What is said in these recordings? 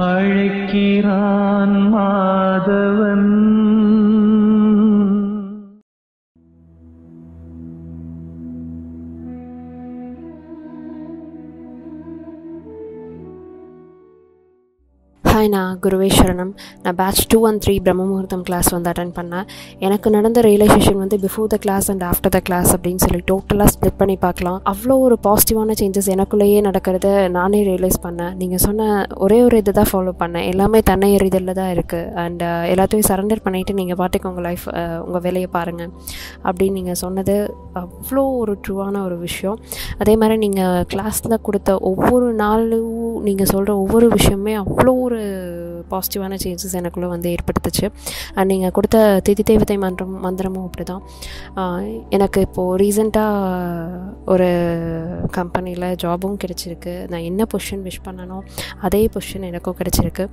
அழைக்கிறான் மாதவன் ஹாய் நான் குருவேஸ்வரனம் நான் பேட்ச் டூ அண்ட் த்ரீ பிரம்ம முகூர்த்தம் கிளாஸ் வந்து அட்டன் பண்ணேன் எனக்கு நடந்த ரியலைசேஷன் வந்து before the class and after the class அப்படின்னு சொல்லி டோட்டலாக ஸ்ப்ளிட் பண்ணி பார்க்கலாம் அவ்வளோ ஒரு பாசிட்டிவான சேஞ்சஸ் எனக்குள்ளேயே நடக்கிறத நானே ரியலைஸ் பண்ணேன் நீங்கள் சொன்ன ஒரே ஒரு இதை தான் ஃபாலோ பண்ணேன் எல்லாமே தன்னை எறிதலில் தான் இருக்குது அண்ட் எல்லாத்தையும் சரண்டர் பண்ணிவிட்டு நீங்கள் பாட்டுக்கு உங்கள் லைஃப் உங்கள் வேலையை பாருங்கள் அப்படின்னு நீங்கள் சொன்னது அவ்வளோ ஒரு ட்ரூவான ஒரு விஷயம் அதே மாதிரி நீங்கள் கிளாஸில் கொடுத்த ஒவ்வொரு நாளும் நீங்கள் சொல்கிற ஒவ்வொரு விஷயமே அவ்வளோ ஒரு பாசிட்டிவான சேஞ்சஸ் எனக்குள்ளே வந்து ஏற்படுத்துச்சு அண்ட் நீங்கள் கொடுத்த திதி தேவதை மன்றம் மந்திரமும் அப்படி தான் எனக்கு இப்போது ரீசெண்டாக ஒரு கம்பெனியில் ஜாபும் கிடச்சிருக்கு நான் என்ன பொசிஷன் விஷ் பண்ணனோ அதே பொசிஷன் எனக்கும் கிடச்சிருக்கு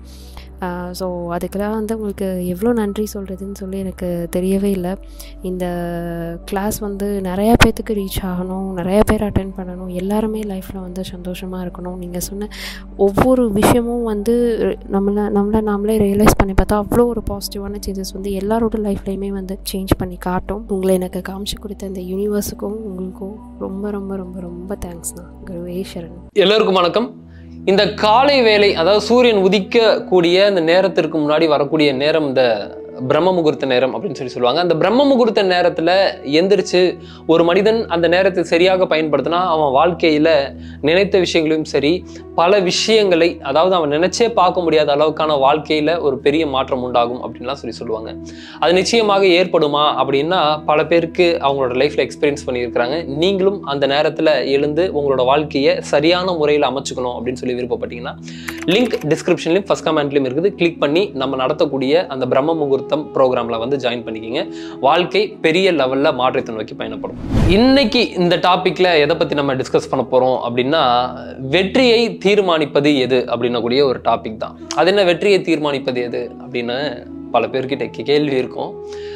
ஸோ அதுக்கெல்லாம் வந்து உங்களுக்கு எவ்வளோ நன்றி சொல்கிறதுன்னு சொல்லி எனக்கு தெரியவே இல்லை இந்த கிளாஸ் வந்து நிறையா பேர்த்துக்கு ரீச் ஆகணும் நிறையா பேர் அட்டன் பண்ணணும் எல்லாருமே லைஃப்பில் வந்து சந்தோஷமாக இருக்கணும் நீங்கள் சொன்ன ஒவ்வொரு விஷயமும் வந்து நம்மளை நம்மளை நாமளே ரியலைஸ் பண்ணி பார்த்தா அவ்வளோ ஒரு பாசிட்டிவான சேஞ்சஸ் வந்து எல்லாரோட லைஃப்லேயுமே வந்து சேஞ்ச் பண்ணி காட்டும் உங்களை எனக்கு காமிச்சு கொடுத்த இந்த யூனிவர்ஸுக்கும் உங்களுக்கும் ரொம்ப ரொம்ப ரொம்ப ரொம்ப தேங்க்ஸ்ண்ணா குருவேஸ்வரன் எல்லோருக்கும் வணக்கம் இந்த காலை வேலை அதாவது சூரியன் உதிக்கக்கூடிய இந்த நேரத்திற்கு முன்னாடி வரக்கூடிய நேரம் இந்த பிரம்ம முகூர்த்த நேரம் அப்படின்னு சொல்லி சொல்லுவாங்க அந்த பிரம்ம முகூர்த்த நேரத்தில் எந்திரிச்சு ஒரு மனிதன் அந்த நேரத்தை சரியாக பயன்படுத்தினா அவன் வாழ்க்கையில் நினைத்த விஷயங்களையும் சரி பல விஷயங்களை அதாவது அவன் நினைச்சே பார்க்க முடியாத அளவுக்கான வாழ்க்கையில் ஒரு பெரிய மாற்றம் உண்டாகும் அப்படின்லாம் சொல்லி சொல்லுவாங்க அது நிச்சயமாக ஏற்படுமா அப்படின்னா பல பேருக்கு அவங்களோட லைஃப்பில் எக்ஸ்பீரியன்ஸ் பண்ணியிருக்கிறாங்க நீங்களும் அந்த நேரத்தில் எழுந்து உங்களோட வாழ்க்கையை சரியான முறையில் அமைச்சுக்கணும் அப்படின்னு சொல்லி விருப்பப்பட்டீங்கன்னா லிங்க் டிஸ்கிரிப்ஷன்லையும் ஃபஸ்ட் கமெண்ட்லையும் இருக்குது கிளிக் பண்ணி நம்ம நடத்தக்கூடிய அந்த பிரம்ம முகூர்த்தம் ப்ரோக்ராமில் வந்து ஜாயின் பண்ணிக்கிங்க வாழ்க்கை பெரிய லெவலில் மாற்றத்தை நோக்கி பயணப்படும் இன்னைக்கு இந்த டாப்பிக்கில் எதை பற்றி நம்ம டிஸ்கஸ் பண்ண போகிறோம் அப்படின்னா வெற்றியை தீர்மானிப்பது எது அப்படின்னக்கூடிய ஒரு டாபிக் தான் அது என்ன வெற்றியை தீர்மானிப்பது எது அப்படின்னு பல பேர்கிட்ட கேள்வி இருக்கும்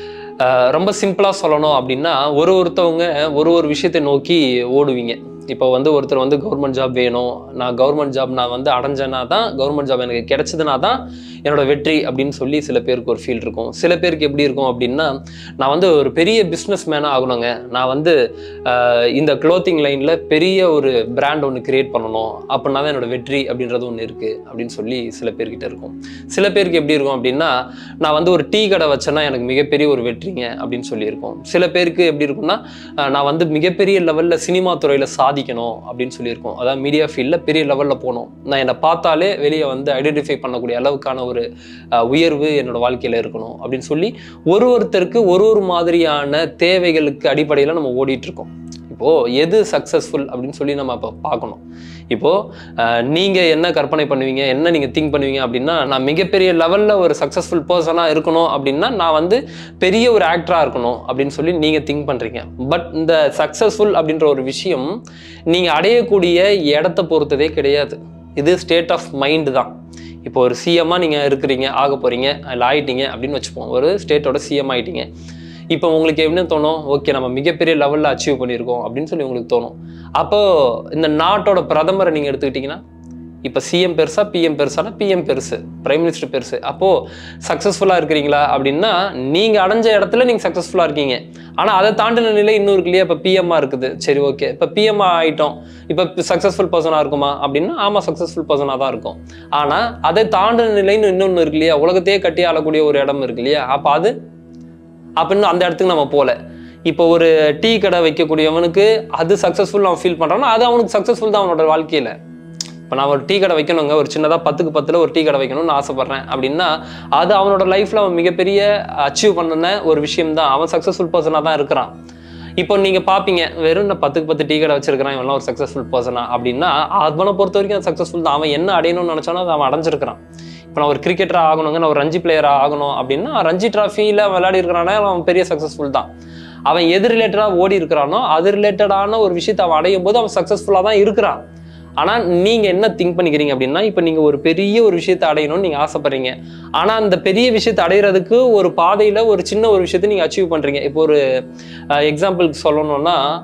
அஹ் ரொம்ப சிம்பிளாக சொல்லணும் அப்படின்னா ஒரு ஒருத்தவங்க ஒரு ஒரு விஷயத்தை நோக்கி ஓடுவீங்க இப்போ வந்து ஒருத்தர் வந்து கவர்மெண்ட் ஜாப் வேணும் நான் கவர்மெண்ட் ஜாப் நான் வந்து அடைஞ்சேன்னா தான் கவர்மெண்ட் ஜாப் எனக்கு கிடைச்சதுனா தான் என்னோட வெற்றி அப்படின்னு சொல்லி சில பேருக்கு ஒரு ஃபீல் இருக்கும் சில பேருக்கு எப்படி இருக்கும் அப்படின்னா நான் வந்து ஒரு பெரிய பிஸ்னஸ் மேனாக ஆகணுங்க நான் வந்து ஆஹ், இந்த க்ளோத்திங் லைனில் பெரிய ஒரு பிராண்ட் ஒன்று கிரியேட் பண்ணணும் அப்படின்னா தான் என்னோட வெற்றி அப்படின்றது ஒன்று இருக்குது அப்படின்னு சொல்லி சில பேர்கிட்ட இருக்கும் சில பேருக்கு எப்படி இருக்கும் அப்படின்னா நான் வந்து ஒரு டீ கடை வச்சேன்னா எனக்கு மிகப்பெரிய ஒரு வெற்றிங்க அப்படின்னு சொல்லியிருக்கோம் சில பேருக்கு எப்படி இருக்கும்னா ஆஹ், நான் வந்து மிகப்பெரிய லெவலில் சினிமா துறையில் சாதிக்கணும் அப்படின்னு சொல்லியிருக்கோம் அதாவது மீடியா ஃபீல்டில் பெரிய லெவலில் போகணும் நான் என்னை பார்த்தாலே வெளியே வந்து ஐடென்டிஃபை பண்ணக்கூடிய அளவுக்கான ஒரு ஆஹ், உயர்வு என்னோட வாழ்க்கையில் இருக்கணும் அப்படின்னு சொல்லி ஒரு ஒருத்தருக்கு ஒரு ஒரு மாதிரியான தேவைகளுக்கு அடிப்படையில் நம்ம ஓடிட்டு இருக்கோம் இப்போ எது சக்ஸஸ்ஃபுல் அப்படின்னு சொல்லி நம்ம அப்போ பார்க்கணும் இப்போ அஹ், நீங்க என்ன கற்பனை பண்ணுவீங்க என்ன நீங்க திங்க் பண்ணுவீங்க அப்படின்னா நான் மிகப்பெரிய லெவல்ல ஒரு சக்ஸஸ்ஃபுல் பர்சனா இருக்கணும் அப்படின்னா நான் வந்து பெரிய ஒரு ஆக்டரா இருக்கணும் அப்படின்னு சொல்லி நீங்க திங்க் பண்றீங்க பட் இந்த சக்ஸஸ்ஃபுல் அப்படின்ற ஒரு விஷயம் நீங்க அடையக்கூடிய இடத்த பொறுத்ததே கிடையாது இது ஸ்டேட் ஆஃப் மைண்டு தான் இப்போ ஒரு சிஎம்மா நீங்கள் இருக்கிறீங்க ஆக போகிறீங்க அதில் ஆயிட்டீங்க அப்படின்னு வச்சுப்போம் ஒரு ஸ்டேட்டோட சிஎம் ஆயிட்டீங்க இப்போ உங்களுக்கு என்ன தோணும் ஓகே நம்ம மிகப்பெரிய லெவலில் அச்சீவ் பண்ணியிருக்கோம் அப்படின்னு சொல்லி உங்களுக்கு தோணும் அப்போ இந்த நாட்டோட பிரதமரை நீங்கள் எடுத்துக்கிட்டிங்கன்னா இப்போ சிஎம் பெருசா பிஎம் பெருசானா பிஎம் பெருசு பிரைம் மினிஸ்டர் பெருசு அப்போது சக்ஸஸ்ஃபுல்லாக இருக்கிறீங்களா அப்படின்னா நீங்கள் அடைஞ்ச இடத்துல நீங்கள் சக்ஸஸ்ஃபுல்லாக இருக்கீங்க ஆனால் அதை தாண்டின நிலை இன்னும் இருக்கு இல்லையா இப்போ பிஎம்மாக இருக்குது சரி ஓகே இப்போ பிஎம் ஆகிட்டோம் இப்போ சக்ஸஸ்ஃபுல் பர்சனாக இருக்குமா அப்படின்னா ஆமாம் சக்ஸஸ்ஃபுல் பர்சனாக தான் இருக்கும் ஆனால் அதை தாண்டின நிலைன்னு இன்னொன்று இருக்கு இல்லையா உலகத்தையே கட்டி ஆளக்கூடிய ஒரு இடம் இருக்கு இல்லையா அப்போ அது அப்படின்னு அந்த இடத்துக்கு நம்ம போகல இப்போ ஒரு டீ கடை வைக்கக்கூடியவனுக்கு அது சக்ஸஸ்ஃபுல் அவன் ஃபீல் பண்ணுறான்னா அது அவனுக்கு சக்ஸஸ்ஃபுல் தான் அவனோட வாழ்க்கையில் இப்போ நான் ஒரு டீ கடை வைக்கணுங்க ஒரு சின்னதாக பத்துக்கு பத்தில் ஒரு டீ கடை வைக்கணும்னு ஆசைப்பட்றேன் அப்படின்னா அது அவனோட லைஃப்பில் அவன் மிகப்பெரிய அச்சீவ் பண்ணன ஒரு விஷயம் தான் அவன் சக்ஸஸ்ஃபுல் பர்சனாக தான் இருக்கிறான் இப்போ நீங்கள் பார்ப்பீங்க வெறும் இந்த பத்துக்கு பத்து டீ கடை வச்சிருக்கிறான் இவன்லாம் ஒரு சக்ஸஸ்ஃபுல் பர்சனா அப்படின்னா அவனை பொறுத்த வரைக்கும் அது சக்ஸஸ்ஃபுல் தான் அவன் என்ன அடையணும்னு நினச்சானோ அதை அவன் அடைஞ்சிருக்கிறான் இப்போ நான் ஒரு கிரிக்கெட்டராக ஆகணுங்க நான் ஒரு ரஞ்சி பிளேயராக ஆகணும் அப்படின்னா ரஞ்சி டிராஃபியில் விளையாடி இருக்கிறானே அவன் பெரிய சக்ஸஸ்ஃபுல் தான் அவன் எது ரிலேட்டடாக ஓடி இருக்கிறானோ அது ரிலேட்டடான ஒரு விஷயத்தை அவன் அடையும் போது அவன் சக்ஸஸ்ஃபுல்லாக தான் இருக்கிறான் ஆனால் நீங்கள் என்ன திங்க் பண்ணிக்கிறீங்க அப்படின்னா இப்போ நீங்கள் ஒரு பெரிய ஒரு விஷயத்தை அடையணும்னு நீங்கள் ஆசைப்படுறீங்க ஆனால் அந்த பெரிய விஷயத்தை அடையிறதுக்கு ஒரு பாதையில் ஒரு சின்ன ஒரு விஷயத்தை நீங்கள் அச்சீவ் பண்ணுறீங்க இப்போ ஒரு எக்ஸாம்பிளுக்கு சொல்லணும்னா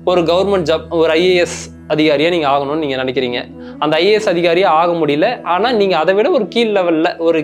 ஒரு கவர்மெண்ட் ஜாப் ஒரு ஐஏஎஸ் அதிகாரியா நீங்க ஆகணும்னு நீங்க நினைக்கிறீங்க அந்த ஐஏஎஸ் அதிகாரியா ஆக முடியல ஆனா நீங்க அதை விட ஒரு கீழ் லெவல்ல ஒரு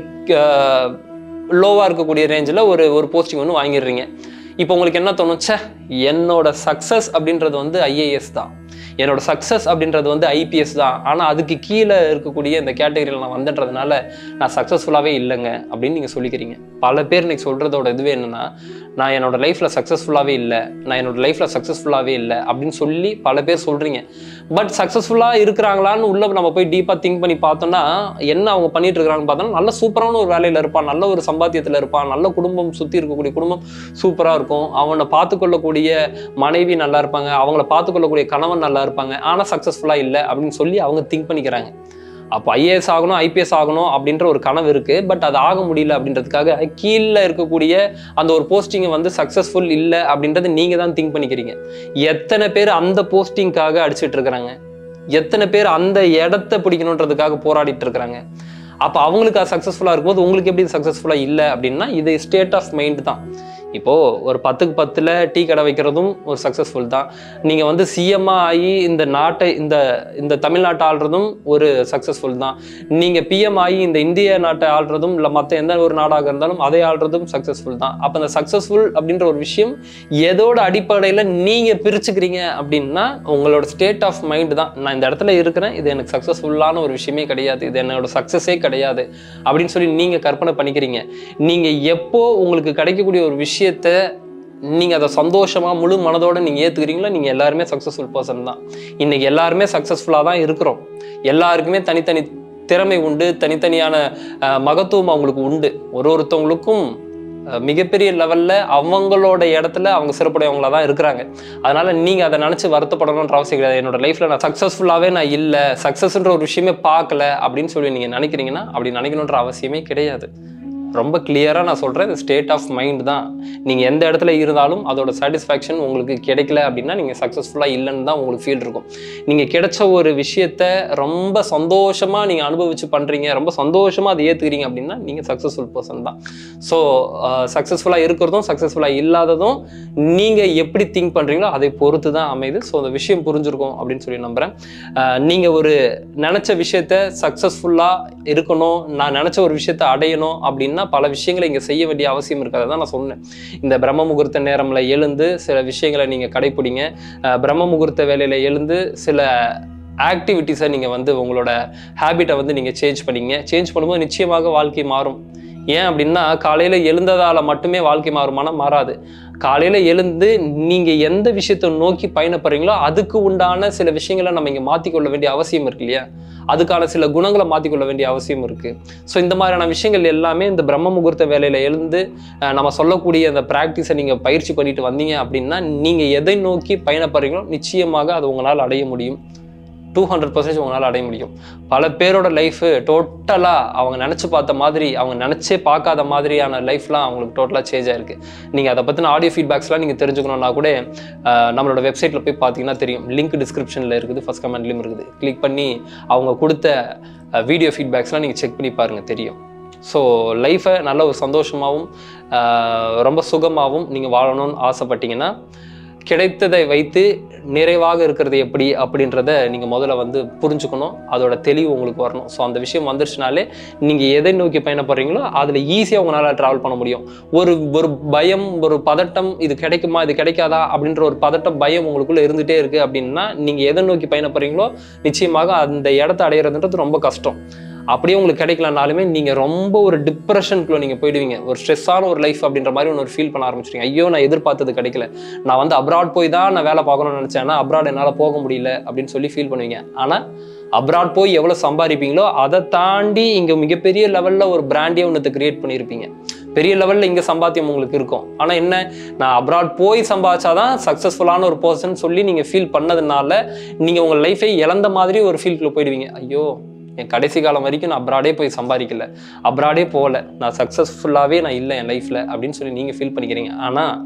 லோவா இருக்கக்கூடிய ரேஞ்சில் ஒரு ஒரு போஸ்டிங் ஒன்று வாங்கிடுறீங்க இப்போ உங்களுக்கு என்ன தோணும் ச்சே என்னோட சக்ஸஸ் அப்படின்றது வந்து ஐஏஎஸ் தான் என்னோட சக்ஸஸ் அப்படின்றது வந்து ஐபிஎஸ் தான் ஆனால் அதுக்கு கீழே இருக்கக்கூடிய இந்த கேட்டகரியில் நான் வந்துன்றதுனால நான் சக்ஸஸ்ஃபுல்லாகவே இல்லைங்க அப்படின்னு நீங்கள் சொல்லிக்கிறீங்க பல பேர் இன்னைக்கு சொல்கிறதோட இதுவே என்னன்னா நான் என்னோட லைஃப்பில் சக்ஸஸ்ஃபுல்லாகவே இல்லை நான் என்னோட லைஃப்பில் சக்ஸஸ்ஃபுல்லாகவே இல்லை அப்படின்னு சொல்லி பல பேர் சொல்கிறீங்க பட் சக்ஸஸ்ஃபுல்லாக இருக்கிறாங்களான்னு உள்ள நம்ம போய் டீப்பாக திங்க் பண்ணி பார்த்தோம்னா என்ன அவங்க பண்ணிட்டு இருக்கிறாங்கன்னு பார்த்தோம்னா நல்ல சூப்பரான ஒரு வேலையில் இருப்பான் நல்ல ஒரு சம்பாத்தியத்தில் இருப்பான் நல்ல குடும்பம் சுற்றி இருக்கக்கூடிய குடும்பம் சூப்பராக இருக்கும் அவனை பார்த்துக்கொள்ளக்கூடிய மனைவி நல்லா இருப்பாங்க அவங்கள பார்த்துக்கொள்ளக்கூடிய கணவன் நல்லா இருப்பாங்க ஆனால் சக்ஸஸ்ஃபுல்லாக இல்லை அப்படின்னு சொல்லி அவங்க திங்க் பண்ணிக்கிறாங்க அப்போ ஐஏஎஸ் ஆகணும் ஐபிஎஸ் ஆகணும் அப்படின்ற ஒரு கனவு இருக்கு பட் அது ஆக முடியல அப்படின்றதுக்காக கீழே இருக்கக்கூடிய அந்த ஒரு போஸ்டிங்கை வந்து சக்ஸஸ்ஃபுல் இல்லை அப்படின்றத நீங்க தான் திங்க் பண்ணிக்கிறீங்க எத்தனை பேர் அந்த போஸ்டிங்காக அடிச்சிட்டு இருக்கிறாங்க எத்தனை பேர் அந்த இடத்த பிடிக்கணுன்றதுக்காக போராடிட்டு இருக்கிறாங்க அப்போ அவங்களுக்கு அது சக்ஸஸ்ஃபுல்லாக இருக்கும்போது உங்களுக்கு எப்படி சக்ஸஸ்ஃபுல்லாக இல்லை அப்படின்னா இது ஸ்டேட் ஆஃப் மைண்ட் தான் இப்போ ஒரு பத்துக்கு பத்தில் டீ கடை வைக்கிறதும் ஒரு சக்ஸஸ்ஃபுல் தான் நீங்கள் வந்து சிஎம்மா ஆகி இந்த நாட்டை இந்த இந்த தமிழ்நாட்டை ஆள்றதும் ஒரு சக்ஸஸ்ஃபுல் தான் நீங்கள் பிஎம் ஆகி இந்த இந்திய நாட்டை ஆள்றதும் இல்லை மற்ற எந்த ஒரு நாடாக இருந்தாலும் அதை ஆள்றதும் சக்ஸஸ்ஃபுல் தான் அப்போ அந்த சக்ஸஸ்ஃபுல் அப்படின்ற ஒரு விஷயம் எதோட அடிப்படையில் நீங்கள் பிரிச்சுக்கிறீங்க அப்படின்னா உங்களோட ஸ்டேட் ஆஃப் மைண்ட் தான் நான் இந்த இடத்துல இருக்கிறேன் இது எனக்கு சக்ஸஸ்ஃபுல்லான ஒரு விஷயமே கிடையாது இது என்னோட சக்ஸஸே கிடையாது அப்படின்னு சொல்லி நீங்கள் கற்பனை பண்ணிக்கிறீங்க நீங்கள் எப்போ உங்களுக்கு கிடைக்கக்கூடிய ஒரு விஷயத்த நீங்கள் அதை சந்தோஷமாக முழு மனதோட நீங்கள் ஏற்றுக்கிறீங்களோ நீங்கள் எல்லாருமே சக்ஸஸ்ஃபுல் பர்சன் தான் இன்னைக்கு எல்லாருமே சக்ஸஸ்ஃபுல்லாக தான் இருக்கிறோம் எல்லாருக்குமே தனித்தனி திறமை உண்டு தனித்தனியான அஹ், மகத்துவம் அவங்களுக்கு உண்டு ஒரு ஒருத்தவங்களுக்கும் அஹ், மிகப்பெரிய லெவல்ல அவங்களோட இடத்துல அவங்க சிறப்புடையவங்களா தான் இருக்கிறாங்க அதனால நீங்க அதை நினைச்சு வருத்தப்படணுன்ற அவசியம் கிடையாது என்னோட லைஃப்ல நான் சக்சஸ்ஃபுல்லாவே நான் இல்லை சக்சஸ்ன்ற ஒரு விஷயமே பார்க்கல அப்படின்னு சொல்லி நீங்க நினைக்கிறீங்கன்னா அப்படி நினைக்கணுன்ற அவசியமே கிடையாது ரொம்ப கிளியராக நான் சொல்கிறேன் இந்த ஸ்டேட் ஆஃப் மைண்ட் தான் நீங்கள் எந்த இடத்துல இருந்தாலும் அதோட சாட்டிஸ்ஃபேக்ஷன் உங்களுக்கு கிடைக்கல அப்படின்னா நீங்கள் சக்ஸஸ்ஃபுல்லாக இல்லைன்னு தான் உங்களுக்கு ஃபீல் இருக்கும் நீங்கள் கிடைச்ச ஒரு விஷயத்த ரொம்ப சந்தோஷமாக நீங்கள் அனுபவிச்சு பண்ணுறீங்க ரொம்ப சந்தோஷமாக அதை ஏற்றுக்கிறீங்க அப்படின்னா நீங்கள் சக்ஸஸ்ஃபுல் பர்சன் தான் ஸோ சக்ஸஸ்ஃபுல்லாக இருக்கிறதும் சக்ஸஸ்ஃபுல்லாக இல்லாததும் நீங்கள் எப்படி திங்க் பண்ணுறீங்களோ அதை பொறுத்து தான் அமையுது ஸோ அந்த விஷயம் புரிஞ்சிருக்கும் அப்படின்னு சொல்லி நம்புகிறேன் நீங்கள் ஒரு நினச்ச விஷயத்த சக்ஸஸ்ஃபுல்லாக இருக்கணும் நான் நினச்ச ஒரு விஷயத்த அடையணும் அப்படின்னா பல விஷயங்களை இங்கே செய்ய வேண்டிய அவசியம் இருக்காது தான் நான் சொன்னேன் இந்த பிரம்ம முகூர்த்த நேரம்ல எழுந்து சில விஷயங்களை நீங்கள் கடைப்பிடிங்க அஹ் பிரம்ம முகூர்த்த வேலையில் எழுந்து சில ஆக்டிவிட்டீஸை நீங்கள் வந்து உங்களோட ஹேபிட்டை வந்து நீங்கள் சேஞ்ச் பண்ணிங்க சேஞ்ச் பண்ணும்போது நிச்சயமாக வாழ்க்கை மாறும் ஏன் அப்படின்னா காலையில் எழுந்ததால் மட்டுமே வாழ்க்கை மாறுமானா மாறாது காலையில் எழுந்து நீங்கள் எந்த விஷயத்தை நோக்கி பயணப்படுறீங்களோ அதுக்கு உண்டான சில விஷயங்களை நம்ம இங்கே மாற்றிக்கொள்ள வேண்டிய அவசியம் இருக்கு இல்லையா அதுக்கான சில குணங்களை மாற்றிக்கொள்ள வேண்டிய அவசியம் இருக்குது ஸோ இந்த மாதிரியான விஷயங்கள் எல்லாமே இந்த பிரம்ம முகூர்த்த வேலையில் எழுந்து அஹ், நம்ம சொல்லக்கூடிய அந்த ப்ராக்டிஸை நீங்கள் பயிற்சி பண்ணிட்டு வந்தீங்க அப்படின்னா நீங்கள் எதை நோக்கி பயணப்படுறீங்களோ நிச்சயமாக அது உங்களால் அடைய முடியும் டூ ஹண்ட்ரட் பர்சன்டேஜ் உங்களால் அடைய முடியும் பல பேரோட லைஃபு டோட்டலாக அவங்க நினச்சி பார்த்த மாதிரி அவங்க நினச்சே பார்க்காத மாதிரியான லைஃப்லாம் அவங்களுக்கு டோட்டலாக சேஞ்ச் ஆயிருக்கு நீங்கள் அதை பற்றின ஆடியோ ஃபீட்பேக்ஸ்லாம் நீங்கள் தெரிஞ்சுக்கணும்னா கூட அஹ், நம்மளோட வெப்சைட்டில் போய் பார்த்தீங்கன்னா தெரியும் லிங்க் டிஸ்கிரிப்ஷனில் இருக்குது ஃபஸ்ட் கமெண்ட்லேயும் இருக்குது கிளிக் பண்ணி அவங்க கொடுத்த வீடியோ ஃபீட்பேக்ஸ்லாம் நீங்கள் செக் பண்ணி பாருங்கள் தெரியும் ஸோ லைஃப்பை நல்ல ஒரு சந்தோஷமாகவும் அஹ், ரொம்ப சுகமாகவும் நீங்கள் வாழணும்னு ஆசைப்பட்டீங்கன்னா கிடைத்ததை வைத்து நிறைவாக இருக்கிறது எப்படி அப்படின்றத நீங்கள் முதல்ல வந்து புரிஞ்சுக்கணும் அதோட தெளிவு உங்களுக்கு வரணும் ஸோ அந்த விஷயம் வந்துருச்சுனாலே நீங்கள் எதை நோக்கி பயணப்படுறீங்களோ அதில் ஈஸியாக உங்களால் ட்ராவல் பண்ண முடியும் ஒரு ஒரு பயம் ஒரு பதட்டம் இது கிடைக்குமா இது கிடைக்காதா அப்படின்ற ஒரு பதட்டம் பயம் உங்களுக்குள்ள இருந்துகிட்டே இருக்குது அப்படின்னா நீங்கள் எதை நோக்கி பயணப்படுறீங்களோ நிச்சயமாக அந்த இடத்த அடையிறதுன்றது ரொம்ப கஷ்டம் அப்படியே உங்களுக்கு கிடைக்கலனாலுமே நீங்கள் ரொம்ப ஒரு டிப்ரெஷனுக்குள்ள நீங்கள் போயிடுவீங்க ஒரு ஸ்ட்ரெஸ்ஸான ஒரு லைஃப் அப்படின்ற மாதிரி ஒன்று ஃபீல் பண்ண ஆரம்பிச்சிட்டீங்க ஐயோ நான் எதிர்பார்த்தது கிடைக்கல நான் வந்து அப்ராட் போய் தான் நான் வேலை பார்க்கணும்னு நினச்சேன் அப்ராட் என்னால் போக முடியல அப்படின்னு சொல்லி ஃபீல் பண்ணுவீங்க ஆனால் அப்ராட் போய் எவ்வளோ சம்பாதிப்பீங்களோ அதை தாண்டி இங்கே மிகப்பெரிய லெவலில் ஒரு பிராண்டே ஒன்றத்தை கிரியேட் பண்ணியிருப்பீங்க பெரிய லெவலில் இங்கே சம்பாத்தியம் உங்களுக்கு இருக்கும் ஆனால் என்ன நான் அப்ராட் போய் சம்பாதிச்சாதான் சக்ஸஸ்ஃபுல்லான ஒரு பர்சன் சொல்லி நீங்கள் ஃபீல் பண்ணதுனால நீங்கள் உங்கள் லைஃபை இழந்த மாதிரி ஒரு ஃபீல்டுக்குள்ள போயிடுவீங்க ஐயோ என் கடைசி காலம் வரைக்கும் நான் அப்ராடே போய் சம்பாதிக்கல அப்ராடே போகல நான் சக்ஸஸ்ஃபுல்லாகவே நான் இல்லை என் லைஃப்பில் அப்படின்னு சொல்லி நீங்கள் ஃபீல் பண்ணிக்கிறீங்க ஆனால்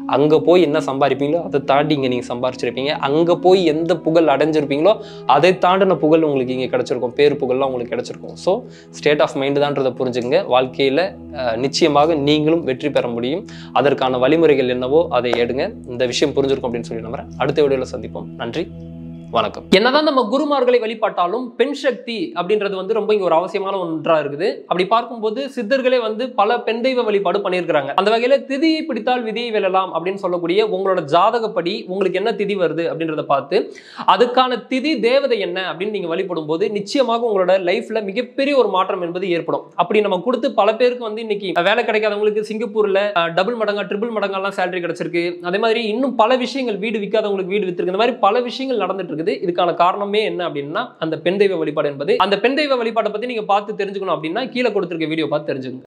அங்கே போய் என்ன சம்பாதிப்பீங்களோ அதை தாண்டி இங்கே நீங்கள் சம்பாரிச்சிருப்பீங்க அங்கே போய் எந்த புகழ் அடைஞ்சிருப்பீங்களோ அதை தாண்டின புகழ் உங்களுக்கு இங்கே கிடைச்சிருக்கும் பேர் புகழ்லாம் உங்களுக்கு கிடைச்சிருக்கும் ஸோ ஸ்டேட் ஆஃப் மைண்டு தான்றதை புரிஞ்சுங்க வாழ்க்கையில் நிச்சயமாக நீங்களும் வெற்றி பெற முடியும் அதற்கான வழிமுறைகள் என்னவோ அதை எடுங்க இந்த விஷயம் புரிஞ்சிருக்கும் அப்படின்னு சொல்லி நம்புறேன் அடுத்த வீடியோவில் சந்திப்போம் நன்றி வணக்கம் என்னதான் நம்ம குருமார்களை வழிபாட்டாலும் பெண் சக்தி அப்படின்றது வந்து ரொம்ப இங்க ஒரு அவசியமான ஒன்றா இருக்குது அப்படி பார்க்கும்போது சித்தர்களே வந்து பல பெண் தெய்வ வழிபாடு பண்ணியிருக்கிறாங்க அந்த வகையில திதியை பிடித்தால் விதியை வெல்லலாம் அப்படின்னு சொல்லக்கூடிய உங்களோட ஜாதகப்படி உங்களுக்கு என்ன திதி வருது அப்படின்றத பார்த்து அதுக்கான திதி தேவதை என்ன அப்படின்னு நீங்க வழிபடும் போது நிச்சயமாக உங்களோட லைஃப்ல மிகப்பெரிய ஒரு மாற்றம் என்பது ஏற்படும் அப்படி நம்ம கொடுத்து பல பேருக்கு வந்து இன்னைக்கு வேலை கிடைக்காதவங்களுக்கு சிங்கப்பூர்ல டபுள் மடங்கா ட்ரிபிள் மடங்கெல்லாம் சேலரி கிடைச்சிருக்கு அதே மாதிரி இன்னும் பல விஷயங்கள் வீடு விற்காதவங்களுக்கு வீடு வித்திருக்கு இந்த மாதிரி பல விஷயங்கள் நடந்துட்டு இருக்குது இதுக்கான காரணமே என்ன அப்படின்னா அந்த பெண் தெய்வ வழிபாடு என்பது அந்த பெண் தெய்வ வழிபாட்டை பத்தி நீங்க பார்த்து தெரிஞ்சுக்கணும் அப்படின்னா கீழே கொடுத்திருக்க வீடியோ பார்த்து தெரிஞ்சுக்கணும்